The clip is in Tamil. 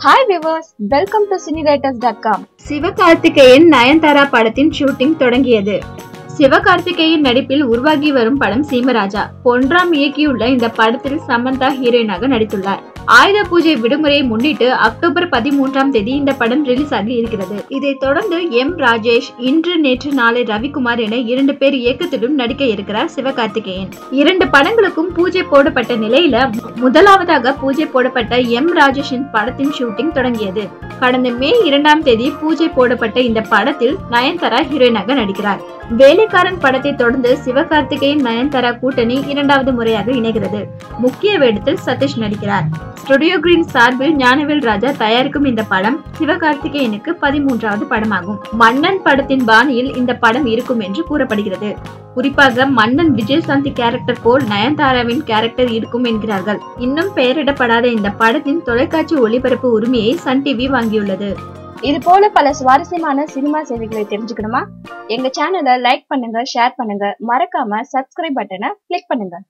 hi viewers welcome to cinewriters dot com Sivakarthikeyan Nayanthara படத்தின் ஷூட்டிங் தொடங்கியது சிவகார்த்திகேயன் நடிப்பில் உருவாகி வரும் படம் சீமராஜா பொன்ராம் இயக்கியுள்ள இந்த படத்தில் சமந்தா ஹீரோயினாக நடித்துள்ளார் ஆயுத பூஜை விடுமுறையை முன்னிட்டு அக்டோபர் பதிமூன்றாம் தேதி இந்த படம் ரிலீஸ் ஆகி இருக்கிறது இதைத் தொடர்ந்து எம் ராஜேஷ் இன்று நேற்று நாளை ரவிக்குமார் என இரண்டு பேர் இயக்கத்திலும் நடிக்க இருக்கிறார் சிவகார்த்திகேயன் இரண்டு படங்களுக்கும் பூஜை போடப்பட்ட நிலையில முதலாவதாக பூஜை போடப்பட்ட எம் ராஜேஷின் படத்தின் ஷூட்டிங் தொடங்கியது கடந்த மே இரண்டாம் தேதி பூஜை போடப்பட்ட இந்த படத்தில் நயன்தாரா ஹீரோயினாக நடிக்கிறார் வேலைக்காரன் படத்தை தொடர்ந்து சிவகார்த்திகேயன் நயன்தாரா கூட்டணி இரண்டாவது முறையாக இணைகிறது முக்கிய வேடத்தில் சதீஷ் நடிக்கிறார் ஸ்டுடியோ கிரீன் சார்பில் ஞானவேல் ராஜா தயாரிக்கும் இந்த படம் சிவகார்த்திகேயனுக்கு பதிமூன்றாவது படமாகும் மன்னன் படத்தின் பாணியில் இந்த படம் இருக்கும் என்று கூறப்படுகிறது குறிப்பாக மன்னன் விஜயசாந்தி கேரக்டர் போல் நயன்தாராவின் கேரக்டர் இருக்கும் என்கிறார்கள் இன்னும் பெயரிடப்படாத இந்த படத்தின் தொலைக்காட்சி ஒளிபரப்பு உரிமையை சன் டிவி வாங்கியுள்ளது இது போல பல சுவாரஸ்யமான சினிமா செய்திகளை தெரிஞ்சுக்கணுமா எங்க சேனலை லைக் பண்ணுங்க ஷேர் பண்ணுங்க மறக்காம சப்ஸ்கிரைப் பட்டனை கிளிக் பண்ணுங்க